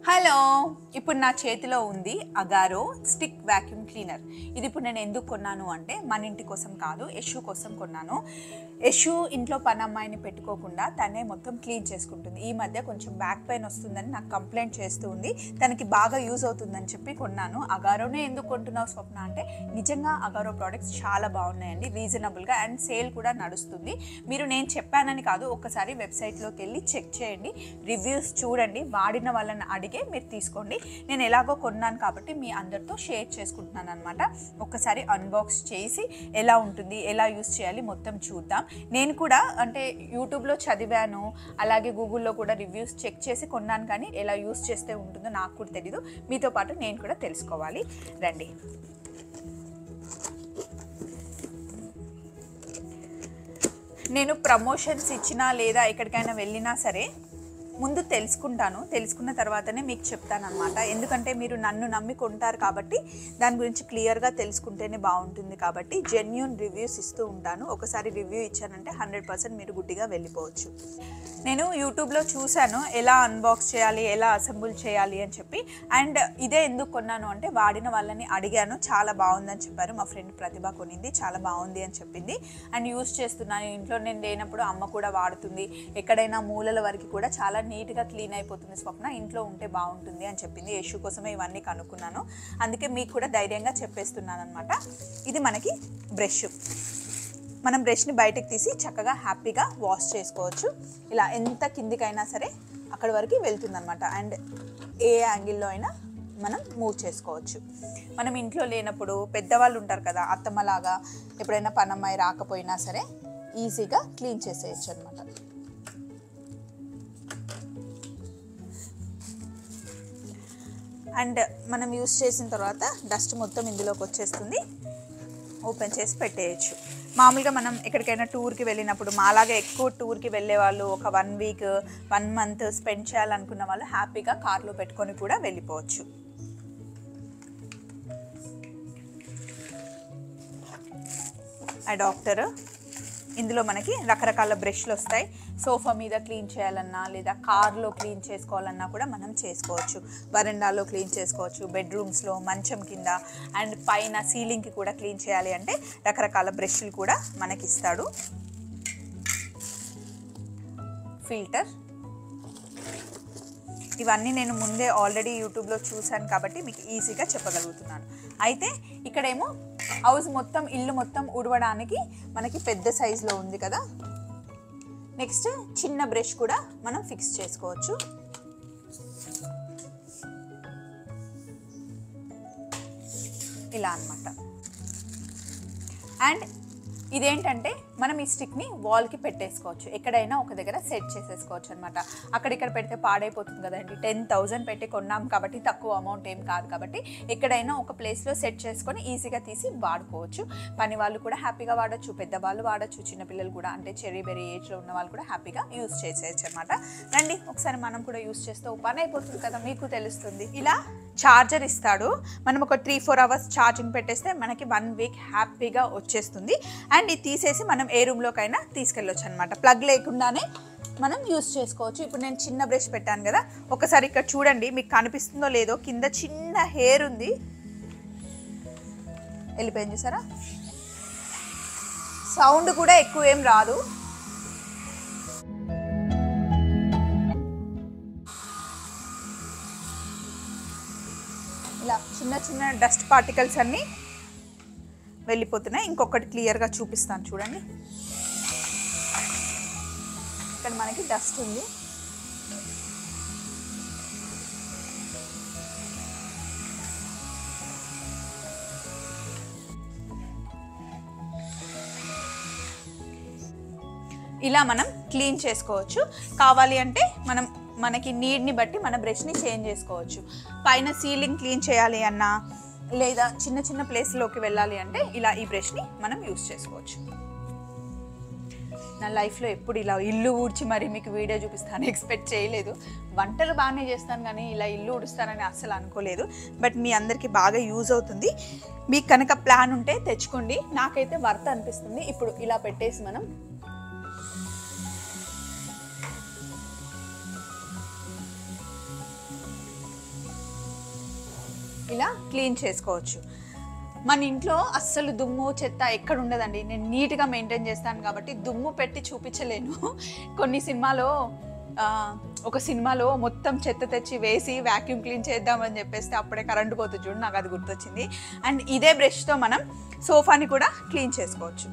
hello ఇప్పుడు నా చేతిలో ఉంది అగారో స్టిక్ వాక్యూమ్ క్లీనర్ ఇది ఇప్పుడు నేను ఎందుకు కొన్నాను అంటే మన ఇంటి కోసం కాదు యశు కోసం కొన్నాను యశు ఇంట్లో పని అమ్మాయిని పెట్టుకోకుండా తనే మొత్తం క్లీన్ చేసుకుంటుంది ఈ మధ్య కొంచెం బ్యాక్ పెయిన్ వస్తుందని నాకు కంప్లైంట్ చేస్తూ ఉంది తనకి బాగా యూజ్ అవుతుందని చెప్పి కొన్నాను అగారోనే ఎందుకు కొంటున్నావు స్వప్న అంటే నిజంగా అగారో ప్రోడక్ట్స్ చాలా బాగున్నాయండి రీజనబుల్గా అండ్ సేల్ కూడా నడుస్తుంది మీరు నేను చెప్పానని కాదు ఒకసారి వెబ్సైట్లోకి వెళ్ళి చెక్ చేయండి రివ్యూస్ చూడండి వాడిన వాళ్ళని అడిగే మీరు తీసుకోండి నేను ఎలాగో కొన్నాను కాబట్టి మీ అందరితో షేర్ చేసుకుంటున్నాను అనమాట ఒక్కసారి అన్బాక్స్ చేసి ఎలా ఉంటుంది ఎలా యూస్ చేయాలి మొత్తం చూద్దాం నేను కూడా అంటే యూట్యూబ్లో చదివాను అలాగే గూగుల్లో కూడా రివ్యూస్ చెక్ చేసి కొన్నాను కానీ ఎలా యూస్ చేస్తే ఉంటుందో నాకు కూడా తెలీదు మీతో పాటు నేను కూడా తెలుసుకోవాలి రండి నేను ప్రమోషన్స్ ఇచ్చినా లేదా ఎక్కడికైనా వెళ్ళినా సరే ముందు తెలుసుకుంటాను తెలుసుకున్న తర్వాతనే మీకు చెప్తాను అనమాట ఎందుకంటే మీరు నన్ను నమ్మి కొంటారు కాబట్టి దాని గురించి క్లియర్గా తెలుసుకుంటేనే బాగుంటుంది కాబట్టి జెన్యున్ రివ్యూస్ ఇస్తూ ఉంటాను ఒకసారి రివ్యూ ఇచ్చానంటే హండ్రెడ్ పర్సెంట్ మీరు గుడ్డిగా వెళ్ళిపోవచ్చు నేను యూట్యూబ్లో చూశాను ఎలా అన్బాక్స్ చేయాలి ఎలా అసెంబుల్ చేయాలి అని చెప్పి అండ్ ఇదే ఎందుకు కొన్నాను అంటే వాడిన వాళ్ళని అడిగాను చాలా బాగుందని చెప్పారు మా ఫ్రెండ్ ప్రతిభ కొనింది చాలా బాగుంది అని చెప్పింది అండ్ యూస్ చేస్తున్నాను ఇంట్లో నేను లేనప్పుడు అమ్మ కూడా వాడుతుంది ఎక్కడైనా మూలల వరకు కూడా చాలా నీట్గా క్లీన్ అయిపోతుంది స్వప్న ఇంట్లో ఉంటే బాగుంటుంది అని చెప్పింది యశు కోసమే ఇవన్నీ కనుక్కున్నాను అందుకే మీకు కూడా ధైర్యంగా చెప్పేస్తున్నాను అనమాట ఇది మనకి బ్రష్ మనం బ్రష్ని బయటకు తీసి చక్కగా హ్యాపీగా వాష్ చేసుకోవచ్చు ఇలా ఎంత కిందికైనా సరే అక్కడి వరకు వెళ్తుందనమాట అండ్ ఏ యాంగిల్లో అయినా మనం మూవ్ చేసుకోవచ్చు మనం ఇంట్లో లేనప్పుడు పెద్దవాళ్ళు ఉంటారు కదా అత్తమ్మలాగా ఎప్పుడైనా పనమ్మాయి రాకపోయినా సరే ఈజీగా క్లీన్ చేసేయచ్చు అనమాట అండ్ మనం యూస్ చేసిన తర్వాత డస్ట్ మొత్తం ఇందులోకి వచ్చేస్తుంది ఓపెన్ చేసి పెట్టేయచ్చు మామూలుగా మనం ఎక్కడికైనా టూర్కి వెళ్ళినప్పుడు మాలాగా ఎక్కువ టూర్కి వెళ్ళే వాళ్ళు ఒక one week one month spend చేయాలనుకున్న వాళ్ళు హ్యాపీగా కార్లో పెట్టుకొని కూడా వెళ్ళిపోవచ్చు అడాప్టర్ ఇందులో మనకి రకరకాల బ్రష్లు వస్తాయి సోఫా మీద క్లీన్ చేయాలన్నా లేదా కార్లో క్లీన్ చేసుకోవాలన్నా కూడా మనం చేసుకోవచ్చు వరండాలో క్లీన్ చేసుకోవచ్చు బెడ్రూమ్స్లో మంచం కింద అండ్ పైన సీలింగ్కి కూడా క్లీన్ చేయాలి అంటే రకరకాల బ్రష్లు కూడా మనకి ఇస్తాడు ఫిల్టర్ ఇవన్నీ నేను ముందే ఆల్రెడీ యూట్యూబ్లో చూశాను కాబట్టి మీకు ఈజీగా చెప్పగలుగుతున్నాను అయితే ఇక్కడేమో హౌస్ మొత్తం ఇల్లు మొత్తం ఉడవడానికి మనకి పెద్ద సైజులో ఉంది కదా నెక్స్ట్ చిన్న బ్రష్ కూడా మనం ఫిక్స్ చేసుకోవచ్చు ఇలా అన్నమాట అండ్ ఇదేంటంటే మనం ఈ స్టిక్ని వాల్కి పెట్టేసుకోవచ్చు ఎక్కడైనా ఒక దగ్గర సెట్ చేసేసుకోవచ్చు అనమాట అక్కడిక్కడ పెడితే పాడైపోతుంది కదండి టెన్ థౌజండ్ పెట్టి కొన్నాం కాబట్టి తక్కువ అమౌంట్ ఏం కాదు కాబట్టి ఎక్కడైనా ఒక ప్లేస్లో సెట్ చేసుకొని ఈజీగా తీసి వాడుకోవచ్చు పని వాళ్ళు కూడా హ్యాపీగా వాడచ్చు పెద్దవాళ్ళు వాడచ్చు చిన్నపిల్లలు కూడా అంటే చెరీ బెరీ ఏజ్లో ఉన్న వాళ్ళు కూడా హ్యాపీగా యూస్ చేసేయచ్చు అనమాట రండి ఒకసారి మనం కూడా యూస్ చేస్తే ఓ పని అయిపోతుంది కదా మీకు తెలుస్తుంది ఇలా ఛార్జర్ ఇస్తాడు మనం ఒక త్రీ ఫోర్ అవర్స్ ఛార్జింగ్ పెట్టేస్తే మనకి వన్ వీక్ హ్యాపీగా వచ్చేస్తుంది అండ్ ఇది తీసేసి మనం ఏ రూమ్లోకైనా తీసుకెళ్ళొచ్చు అనమాట ప్లగ్ లేకుండానే మనం యూస్ చేసుకోవచ్చు ఇప్పుడు నేను చిన్న బ్రష్ పెట్టాను కదా ఒకసారి ఇక్కడ చూడండి మీకు కనిపిస్తుందో లేదో కింద చిన్న హెయిర్ ఉంది వెళ్ళిపోయింది చూసారా సౌండ్ కూడా ఎక్కువ ఏం రాదు ఇలా చిన్న చిన్న డస్ట్ పార్టికల్స్ అన్నీ వెళ్ళిపోతున్నాయి ఇంకొకటి క్లియర్గా చూపిస్తాను చూడండి ఇక్కడ మనకి డస్ట్ ఉంది ఇలా మనం క్లీన్ చేసుకోవచ్చు కావాలి అంటే మనం మనకి నీడ్ని బట్టి మన బ్రష్ని చేంజ్ చేసుకోవచ్చు పైన సీలింగ్ క్లీన్ చేయాలి అన్నా లేదా చిన్న చిన్న ప్లేస్లోకి వెళ్ళాలి అంటే ఇలా ఈ బ్రష్ని మనం యూస్ చేసుకోవచ్చు నా లైఫ్లో ఎప్పుడు ఇలా ఇల్లు ఊడ్చి మరి మీకు వీడియో చూపిస్తాను ఎక్స్పెక్ట్ చేయలేదు వంటలు బాగానే చేస్తాను కానీ ఇలా ఇల్లు ఊడుస్తానని అస్సలు అనుకోలేదు బట్ మీ అందరికీ బాగా యూజ్ అవుతుంది మీకు కనుక ప్లాన్ ఉంటే తెచ్చుకోండి నాకైతే వర్త్ అనిపిస్తుంది ఇప్పుడు ఇలా పెట్టేసి మనం ఇలా క్లీన్ చేసుకోవచ్చు మన ఇంట్లో అస్సలు దుమ్ము చెత్త ఎక్కడ ఉండదండి నేను నీట్గా మెయింటైన్ చేస్తాను కాబట్టి దుమ్ము పెట్టి చూపించలేను కొన్ని సినిమాలో ఆ, ఒక సినిమాలో మొత్తం చెత్త తెచ్చి వేసి వ్యాక్యూమ్ క్లీన్ చేద్దామని చెప్పేస్తే అప్పుడే కరెంటు పోతుంది చూడు నాకు అది గుర్తొచ్చింది అండ్ ఇదే బ్రష్తో మనం సోఫాని కూడా క్లీన్ చేసుకోవచ్చు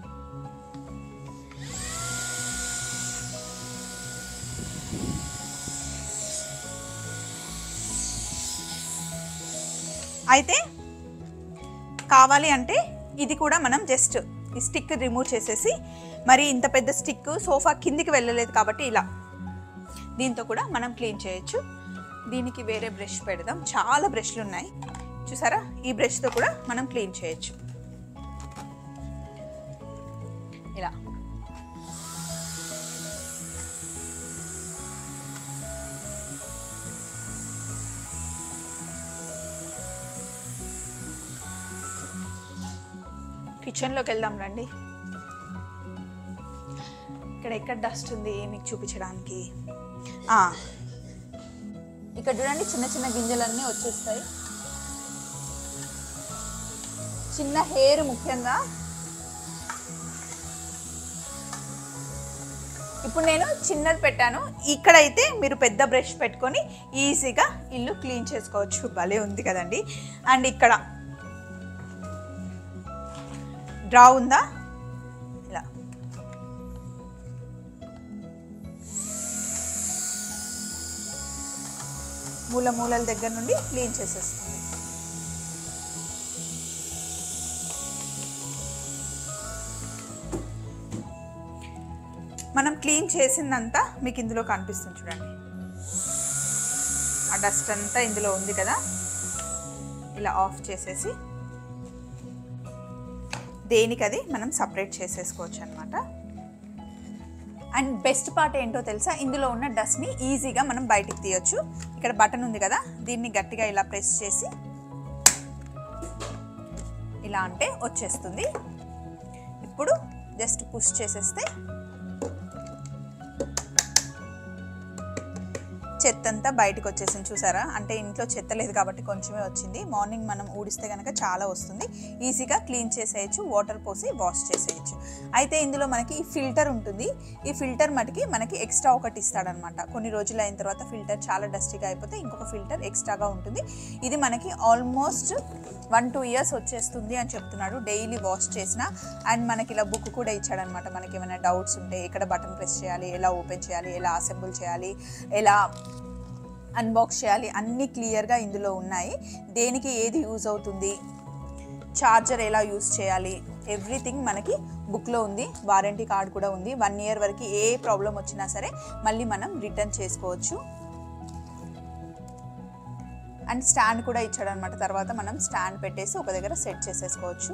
అయితే కావాలి అంటే ఇది కూడా మనం జస్ట్ ఈ స్టిక్ రిమూవ్ చేసేసి మరి ఇంత పెద్ద స్టిక్ సోఫా కిందికి వెళ్ళలేదు కాబట్టి ఇలా దీంతో కూడా మనం క్లీన్ చేయొచ్చు దీనికి వేరే బ్రష్ పెడదాం చాలా బ్రష్లు ఉన్నాయి చూసారా ఈ బ్రష్తో కూడా మనం క్లీన్ చేయొచ్చు ఇలా కిచెన్లోకి వెళ్దాం రండి ఇక్కడ ఎక్కడ డస్ట్ ఉంది మీకు చూపించడానికి ఆ, ఇక్కడ చూడండి చిన్న చిన్న గింజలన్నీ వచ్చేస్తాయి చిన్న హెయిర్ ముఖ్యంగా ఇప్పుడు నేను చిన్నది పెట్టాను ఇక్కడైతే మీరు పెద్ద బ్రష్ పెట్టుకొని ఈజీగా ఇల్లు క్లీన్ చేసుకోవచ్చు భలే ఉంది కదండి అండ్ ఇక్కడ డ్రా ఉందా ఇలా మూల మూలల దగ్గర నుండి క్లీన్ చేసేస్తుంది మనం క్లీన్ చేసిందంతా మీకు ఇందులో కనిపిస్తుంది చూడండి ఆ డస్ట్ అంతా ఇందులో ఉంది కదా ఇలా ఆఫ్ చేసేసి దేనికి అది మనం సపరేట్ చేసేసుకోవచ్చు అనమాట అండ్ బెస్ట్ పార్ట్ ఏంటో తెలుసా ఇందులో ఉన్న డస్ట్ని ఈజీగా మనం బయటికి తీయొచ్చు ఇక్కడ బటన్ ఉంది కదా దీన్ని గట్టిగా ఇలా ప్రెస్ చేసి ఇలా అంటే వచ్చేస్తుంది ఇప్పుడు జస్ట్ పుష్ చేసేస్తే చెత్త అంతా బయటకు వచ్చేసింది చూసారా అంటే ఇంట్లో చెత్త లేదు కాబట్టి కొంచెమే వచ్చింది మార్నింగ్ మనం ఊడిస్తే కనుక చాలా వస్తుంది ఈజీగా క్లీన్ చేసేయచ్చు వాటర్ పోసి వాష్ చేసేయచ్చు అయితే ఇందులో మనకి ఈ ఫిల్టర్ ఉంటుంది ఈ ఫిల్టర్ మటుకి మనకి ఎక్స్ట్రా ఒకటి ఇస్తాడనమాట కొన్ని రోజులు అయిన తర్వాత ఫిల్టర్ చాలా డస్టీగా అయిపోతే ఇంకొక ఫిల్టర్ ఎక్స్ట్రాగా ఉంటుంది ఇది మనకి ఆల్మోస్ట్ వన్ టూ ఇయర్స్ వచ్చేస్తుంది అని చెప్తున్నాడు డైలీ వాష్ చేసిన అండ్ మనకి ఇలా బుక్ కూడా ఇచ్చాడనమాట మనకి ఏమైనా డౌట్స్ ఉంటే ఎక్కడ బటన్ ప్రెస్ చేయాలి ఎలా ఓపెన్ చేయాలి ఎలా అసెంబుల్ చేయాలి ఎలా అన్బాక్స్ చేయాలి అన్నీ క్లియర్గా ఇందులో ఉన్నాయి దేనికి ఏది యూజ్ అవుతుంది చార్జర్ ఎలా యూజ్ చేయాలి ఎవ్రీథింగ్ మనకి బుక్లో ఉంది వారంటీ కార్డ్ కూడా ఉంది వన్ ఇయర్ వరకు ఏ ప్రాబ్లం వచ్చినా సరే మళ్ళీ మనం రిటర్న్ చేసుకోవచ్చు అండ్ స్టాండ్ కూడా ఇచ్చాడు అనమాట తర్వాత మనం స్టాండ్ పెట్టేసి ఒక దగ్గర సెట్ చేసేసుకోవచ్చు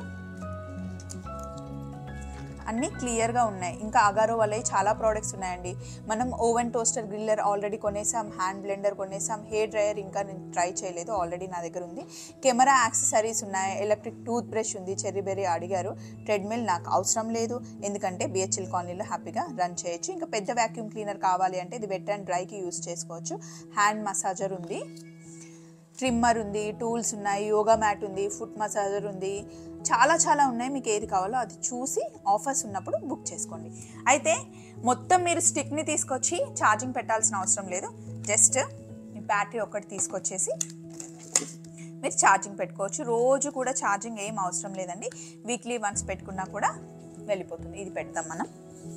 అన్నీ క్లియర్గా ఉన్నాయి ఇంకా అగారో వాళ్ళవి చాలా ప్రోడక్ట్స్ ఉన్నాయండి మనం ఓవెన్ టోస్టర్ గ్రిల్లర్ ఆల్రెడీ కొనేసాం హ్యాండ్ బ్లెండర్ కొనేసాం హెయిర్ డ్రయర్ ఇంకా నేను ట్రై చేయలేదు ఆల్రెడీ నా దగ్గర ఉంది కెమెరా యాక్సెసరీస్ ఉన్నాయి ఎలక్ట్రిక్ టూత్ బ్రష్ ఉంది చెర్రీ బెర్రీ అడిగారు ట్రెడ్మిల్ నాకు అవసరం లేదు ఎందుకంటే బిహెచ్ఎల్ కాలనీలో హ్యాపీగా రన్ చేయొచ్చు ఇంకా పెద్ద వ్యాక్యూమ్ క్లీనర్ కావాలి అంటే ఇది వెట్ అండ్ డ్రైకి యూస్ చేసుకోవచ్చు హ్యాండ్ మసాజర్ ఉంది ట్రిమ్మర్ ఉంది టూల్స్ ఉన్నాయి యోగా మ్యాట్ ఉంది ఫుట్ మసాజర్ ఉంది చాలా చాలా ఉన్నాయి మీకు ఏది కావాలో అది చూసి ఆఫర్స్ ఉన్నప్పుడు బుక్ చేసుకోండి అయితే మొత్తం మీరు స్టిక్ని తీసుకొచ్చి ఛార్జింగ్ పెట్టాల్సిన అవసరం లేదు జస్ట్ మీ బ్యాటరీ ఒకటి తీసుకొచ్చేసి మీరు ఛార్జింగ్ పెట్టుకోవచ్చు రోజు కూడా ఛార్జింగ్ ఏం అవసరం లేదండి వీక్లీ వన్స్ పెట్టుకున్నా కూడా వెళ్ళిపోతుంది ఇది పెడతాం మనం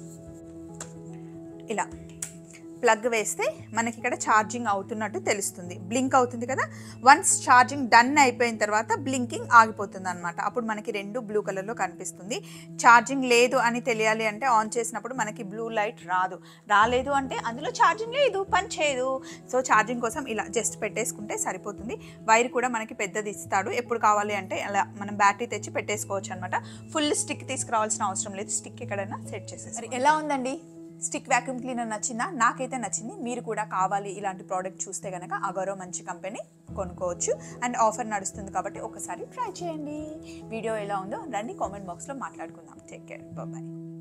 ఇలా ప్లగ్ వేస్తే మనకి ఇక్కడ ఛార్జింగ్ అవుతున్నట్టు తెలుస్తుంది బ్లింక్ అవుతుంది కదా వన్స్ ఛార్జింగ్ డన్ అయిపోయిన తర్వాత బ్లింకింగ్ ఆగిపోతుంది అనమాట అప్పుడు మనకి రెండు బ్లూ కలర్లో కనిపిస్తుంది ఛార్జింగ్ లేదు అని తెలియాలి అంటే ఆన్ చేసినప్పుడు మనకి బ్లూ లైట్ రాదు రాలేదు అంటే అందులో ఛార్జింగ్ లేదు పని చేయదు సో ఛార్జింగ్ కోసం ఇలా జస్ట్ పెట్టేసుకుంటే సరిపోతుంది వైర్ కూడా మనకి పెద్దది ఇస్తాడు ఎప్పుడు కావాలి అంటే అలా మనం బ్యాటరీ తెచ్చి పెట్టేసుకోవచ్చు అనమాట ఫుల్ స్టిక్ తీసుకురావాల్సిన అవసరం లేదు స్టిక్ ఎక్కడైనా సెట్ చేసేసి ఎలా ఉందండి స్టిక్ వ్యాక్యూమ్ క్లీనర్ నచ్చిందా నాకైతే నచ్చింది మీరు కూడా కావాలి ఇలాంటి ప్రోడక్ట్ చూస్తే కనుక అగరో మంచి కంపెనీ కొనుక్కోవచ్చు అండ్ ఆఫర్ నడుస్తుంది కాబట్టి ఒకసారి ట్రై చేయండి వీడియో ఎలా ఉందో రండి కామెంట్ బాక్స్లో మాట్లాడుకుందాం టేక్ కేర్ బాయ్